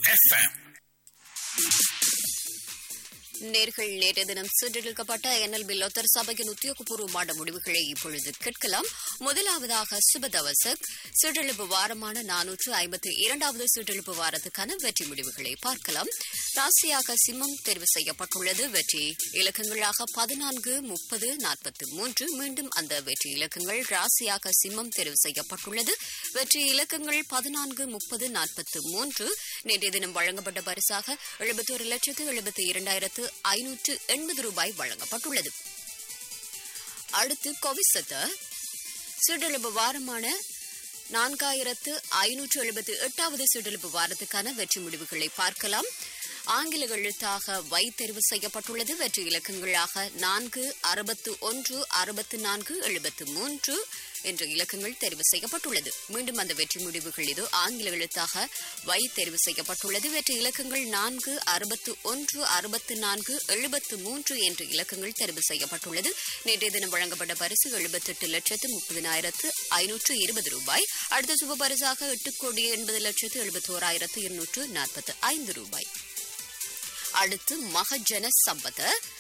FM நேர்கள் நேற்றைய தினம் சீர்திருத்தப்பட்ட என்எல்பி லோத்தர் சபையின் உத்தியோகபூர்வமான முடிவுகளை இப்பொழுது கேட்கலாம் முதலாவதாக சுபதவசக் சீர்திருப்பு வாரமான நானூற்று ஐம்பத்தி இரண்டாவது சீர்திருப்பு வாரத்துக்கான வெற்றி முடிவுகளை பார்க்கலாம் ராசியாக சிம்மம் தேர்வு செய்யப்பட்டுள்ளது வெற்றி இலக்கங்களாக பதினான்கு முப்பது நாற்பத்தி மூன்று மீண்டும் அந்த வெற்றி இலக்கங்கள் ராசியாக சிம்மம் தேர்வு செய்யப்பட்டுள்ளது வெற்றி இலக்கங்கள் பதினான்கு முப்பது நாற்பத்தி மூன்று நேற்றைய தினம் வழங்கப்பட்ட பரிசாக எழுபத்தோரு லட்சத்து எழுபத்தி இரண்டாயிரத்து ஐநூற்று எண்பது ரூபாய் வழங்கப்பட்டுள்ளது அடுத்து கொவிசத்த சிற்றெழுப்பு வாரமான நான்காயிரத்து ஐநூற்று எழுபத்தி எட்டாவது சிற்றெழுப்பு வாரத்துக்கான வெற்றி முடிவுகளை பார்க்கலாம் ஆங்கில எழுத்தாக வை தேர்வு செய்யப்பட்டுள்ளது வெற்றி இலக்கங்களாக நான்கு அறுபத்து ஒன்று அறுபத்து நான்கு எழுபத்து மூன்று என்ற இலக்கங்கள் தேர்வு செய்யப்பட்டுள்ளது மீண்டும் அந்த வெற்றி முடிவுகள் இது ஆங்கில எழுத்தாக வை தேர்வு செய்யப்பட்டுள்ளது வெற்றி இலக்கங்கள் நான்கு அறுபத்து ஒன்று அறுபத்து நான்கு எழுபத்து மூன்று என்ற இலக்கங்கள் தேர்வு செய்யப்பட்டுள்ளது நேற்றைய தினம் வழங்கப்பட்ட பரிசு எழுபத்தெட்டு லட்சத்து முப்பதினாயிரத்து ஐநூற்று இருபது ரூபாய் அடுத்த சுப பரிசாக எட்டு கோடி எண்பது லட்சத்து எழுபத்தோராயிரத்து இருநூற்று நாற்பத்து ஐந்து ரூபாய் அடுத்து மகஜன சம்பத